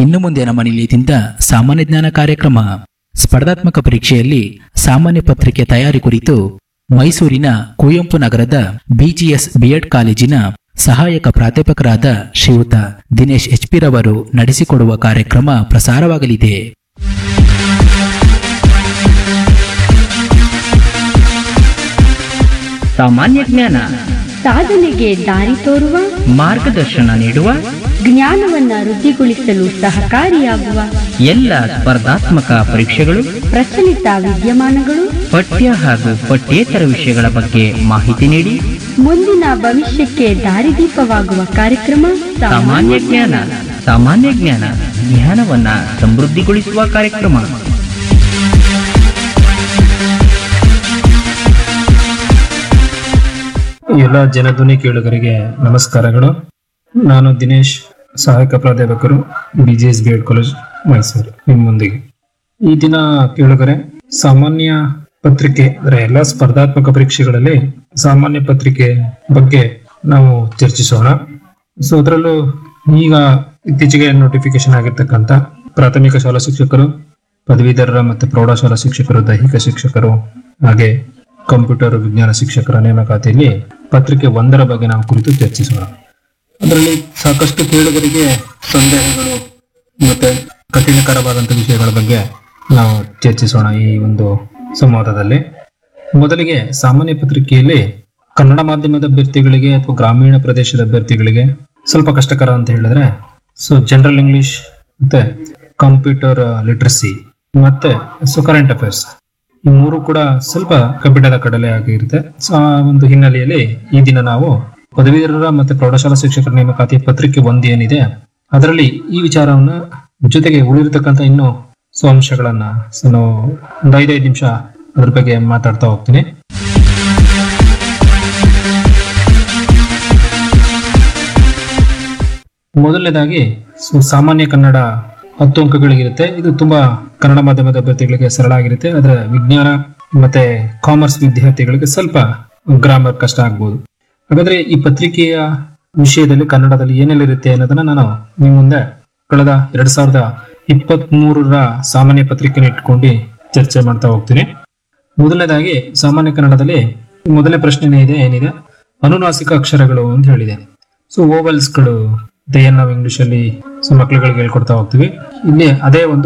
ಇನ್ನು ಮುಂದೆ ನಮ್ಮ ನಿಲಯದಿಂದ ಸಾಮಾನ್ಯ ಜ್ಞಾನ ಕಾರ್ಯಕ್ರಮ ಸ್ಪರ್ಧಾತ್ಮಕ ಪರೀಕ್ಷೆಯಲ್ಲಿ ಸಾಮಾನ್ಯ ಪತ್ರಿಕೆ ತಯಾರಿ ಕುರಿತು ಮೈಸೂರಿನ ಕುವೆಂಪು ನಗರದ ಬಿಜಿಎಸ್ ಬಿಎಡ್ ಕಾಲೇಜಿನ ಸಹಾಯಕ ಪ್ರಾಧ್ಯಾಪಕರಾದ ಶ್ರೀಯುತ ದಿನೇಶ್ ಎಚ್ ಪಿ ರವರು ನಡೆಸಿಕೊಡುವ ಕಾರ್ಯಕ್ರಮ ಪ್ರಸಾರವಾಗಲಿದೆ ಸಾಮಾನ್ಯ ಜ್ಞಾನ ಸಾಧನೆಗೆ ದಾರಿ ತೋರುವ ಮಾರ್ಗದರ್ಶನ ನೀಡುವ ಜ್ಞಾನವನ್ನ ವೃದ್ಧಿಗೊಳಿಸಲು ಸಹಕಾರಿಯಾಗುವ ಎಲ್ಲ ಸ್ಪರ್ಧಾತ್ಮಕ ಪರೀಕ್ಷೆಗಳು ಪ್ರಚಲಿತ ವಿದ್ಯಮಾನಗಳು ಪಠ್ಯ ಹಾಗೂ ಪಠ್ಯೇತರ ವಿಷಯಗಳ ಬಗ್ಗೆ ಮಾಹಿತಿ ನೀಡಿ ಮುಂದಿನ ಭವಿಷ್ಯಕ್ಕೆ ದಾರಿದೀಪವಾಗುವ ಕಾರ್ಯಕ್ರಮ ಸಾಮಾನ್ಯ ಜ್ಞಾನ ಸಾಮಾನ್ಯ ಜ್ಞಾನ ಜ್ಞಾನವನ್ನ ಸಮೃದ್ಧಿಗೊಳಿಸುವ ಕಾರ್ಯಕ್ರಮ ಎಲ್ಲ ಜನಧ್ವನಿ ಕೇಳುಗರಿಗೆ ನಮಸ್ಕಾರಗಳು ನಾನು ದಿನೇಶ್ ಸಹಾಯಕ ಪ್ರಾಧ್ಯಾಪಕರು B G S B Ed college Mysuru ನಿಮ್ಮೊಂದಿಗೆ ಈ ದಿನ ಕೇಳುಗರೆ ಸಾಮಾನ್ಯ ಪತ್ರಿಕೆ ಅಂದ್ರೆ ಎಲ್ಲ ಸ್ಪರ್ಧಾತ್ಮಕ ಪರೀಕ್ಷೆಗಳಲ್ಲಿ ಸಾಮಾನ್ಯ ಪತ್ರಿಕೆ ಬಗ್ಗೆ ನಾವು ಚರ್ಚಿಸೋಣ ಸೊ ಅದರಲ್ಲೂ ಈಗ ಇತ್ತೀಚೆಗೆ ನೋಟಿಫಿಕೇಶನ್ ಆಗಿರ್ತಕ್ಕಂಥ ಪ್ರಾಥಮಿಕ ಶಾಲಾ ಶಿಕ್ಷಕರು ಪದವೀಧರರ ಮತ್ತು ಪ್ರೌಢಶಾಲಾ ಶಿಕ್ಷಕರು ದೈಹಿಕ ಶಿಕ್ಷಕರು ಹಾಗೆ ಕಂಪ್ಯೂಟರ್ ವಿಜ್ಞಾನ ಶಿಕ್ಷಕರ ನೇಮಕಾತಿಯಲ್ಲಿ ಪತ್ರಿಕೆ ಒಂದರ ಬಗ್ಗೆ ನಾವು ಕುರಿತು ಚರ್ಚಿಸೋಣ ಅದರಲ್ಲಿ ಸಾಕಷ್ಟು ಕೇಳುಗರಿಗೆ ಸಂದೇಹಗಳು ಮತ್ತೆ ಕಠಿಣಕರವಾದಂತಹ ವಿಷಯಗಳ ಬಗ್ಗೆ ನಾವು ಚರ್ಚಿಸೋಣ ಈ ಒಂದು ಸಂವಾದದಲ್ಲಿ ಮೊದಲಿಗೆ ಸಾಮಾನ್ಯ ಪತ್ರಿಕೆಯಲ್ಲಿ ಕನ್ನಡ ಮಾಧ್ಯಮದ ಅಭ್ಯರ್ಥಿಗಳಿಗೆ ಅಥವಾ ಗ್ರಾಮೀಣ ಪ್ರದೇಶದ ಅಭ್ಯರ್ಥಿಗಳಿಗೆ ಸ್ವಲ್ಪ ಕಷ್ಟಕರ ಅಂತ ಹೇಳಿದ್ರೆ ಸೊ ಜನರಲ್ ಇಂಗ್ಲಿಷ್ ಮತ್ತೆ ಕಂಪ್ಯೂಟರ್ ಲಿಟ್ರಸಿ ಮತ್ತೆ ಸೊ ಕರೆಂಟ್ ಅಫೇರ್ಸ್ ಈ ಮೂರು ಕೂಡ ಸ್ವಲ್ಪ ಕಬ್ಬಿಣದ ಕಡಲೆ ಆಗಿರುತ್ತೆ ಸೊ ಆ ಒಂದು ಹಿನ್ನೆಲೆಯಲ್ಲಿ ಈ ದಿನ ನಾವು ಪದವೀಧರರ ಮತ್ತೆ ಪ್ರೌಢಶಾಲಾ ಶಿಕ್ಷಕರ ನೇಮಕಾತಿ ಪತ್ರಿಕೆ ಒಂದು ಏನಿದೆ ಅದರಲ್ಲಿ ಈ ವಿಚಾರವನ್ನ ಜೊತೆಗೆ ಉಳಿದಿರ್ತಕ್ಕಂಥ ಇನ್ನು ಸೊ ಅಂಶಗಳನ್ನ ಸೊ ನಾವು ಒಂದು ಐದೈದು ನಿಮಿಷ ಅದ್ರ ಬಗ್ಗೆ ಮಾತಾಡ್ತಾ ಹೋಗ್ತೀನಿ ಮೊದಲನೇದಾಗಿ ಸೊ ಸಾಮಾನ್ಯ ಕನ್ನಡ ಹತ್ತು ಅಂಕಗಳಿಗಿರುತ್ತೆ ಇದು ತುಂಬಾ ಕನ್ನಡ ಮಾಧ್ಯಮದ ಅಭ್ಯರ್ಥಿಗಳಿಗೆ ಸರಳ ಆಗಿರುತ್ತೆ ಅದರ ವಿಜ್ಞಾನ ಮತ್ತೆ ಕಾಮರ್ಸ್ ವಿದ್ಯಾರ್ಥಿಗಳಿಗೆ ಸ್ವಲ್ಪ ಗ್ರಾಮರ್ ಕಷ್ಟ ಆಗ್ಬೋದು ಹಾಗಾದ್ರೆ ಈ ಪತ್ರಿಕೆಯ ವಿಷಯದಲ್ಲಿ ಕನ್ನಡದಲ್ಲಿ ಏನೆಲ್ಲ ಇರುತ್ತೆ ಅನ್ನೋದನ್ನ ನಾನು ನಿಮ್ಮ ಮುಂದೆ ಕಳೆದ ಎರಡ್ ಸಾವಿರದ ಇಪ್ಪತ್ತ್ ಮೂರರ ಸಾಮಾನ್ಯ ಪತ್ರಿಕೆನ ಇಟ್ಕೊಂಡು ಚರ್ಚೆ ಮಾಡ್ತಾ ಹೋಗ್ತೀನಿ ಮೊದಲನೇದಾಗಿ ಸಾಮಾನ್ಯ ಕನ್ನಡದಲ್ಲಿ ಮೊದಲನೇ ಪ್ರಶ್ನೆ ಇದೆ ಏನಿದೆ ಅನುನಾಸಿಕ ಅಕ್ಷರಗಳು ಅಂತ ಹೇಳಿದೆ ಸೊ ಓವಲ್ಸ್ಗಳು ಏನ್ ನಾವು ಇಂಗ್ಲಿಷ್ ಅಲ್ಲಿ ಸೊ ಮಕ್ಳುಗಳಿಗೆ ಹೇಳ್ಕೊಡ್ತಾ ಹೋಗ್ತೀವಿ ಇಲ್ಲಿ ಅದೇ ಒಂದು